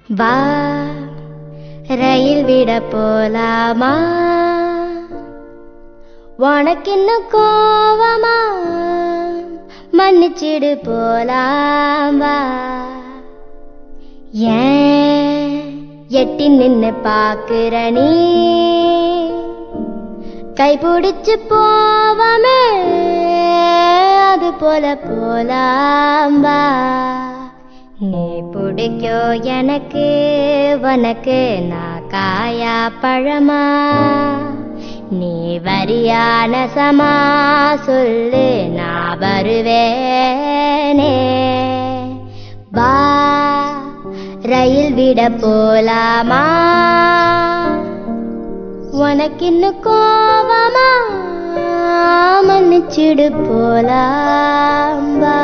வா ரயில் விட போலாமா உனக்கு இன்னும் கோவமா மன்னிச்சிடு போலாம் வா ஏன் எட்டி நின்னு பாக்குற நீ கைபிடிச்சு போவமே அது போல போலாம் வா நீ பிடிக்கோ எனக்கு உனக்கு நான் காயா பழமா நீ வரியான சமா சொல்லு நான் வருவேனே வா ரயில் விட போலாமா உனக்கு இன்னும் கோவமா மன்னிச்சிடு போலாம் வா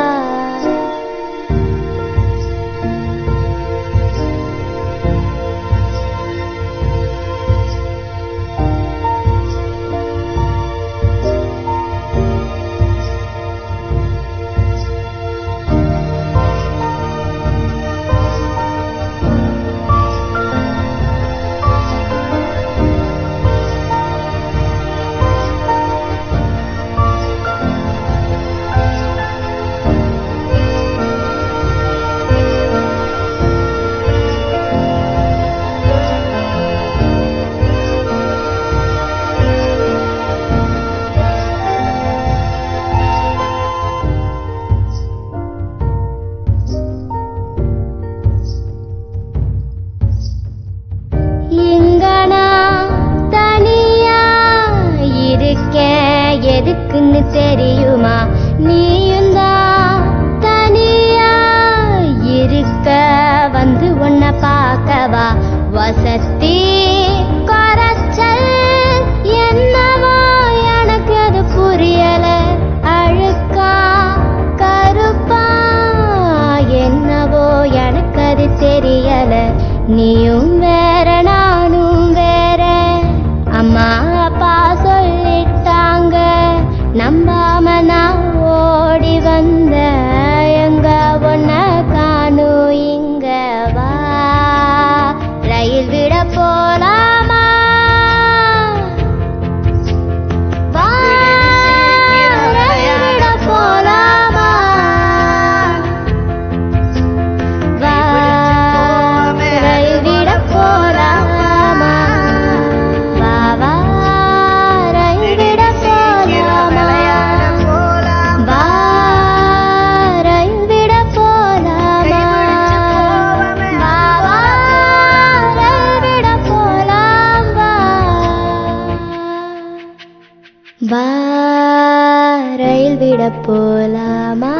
இங்க நான் தனியா இருக்கேன் எதுக்குன்னு தெரியுமா நீயும் தான் தனியா இருக்க வந்து உன்னை பார்க்கவா வசதி குறைச்சல் என்னவோ எனக்கு அது புரியல அழுக்கா கருப்பா என்னவோ எனக்கு அது தெரியல நீயும் வேற நானும் வேற அம்மா அப்பா சொல்லிட்டாங்க நம்பாம நான் ஓடி வந்த எங்க ஒன்ன காணும் இங்க வா ரயில் விட போலாமா வா ரயில் விட போலாமா வா ரயில் விட போலாமா வா வா ரயில் விட போலாமா வா ரயில் விட போலாமா வா வா ரயில் விட போலாம் வா வா ரயில் விட போலாமா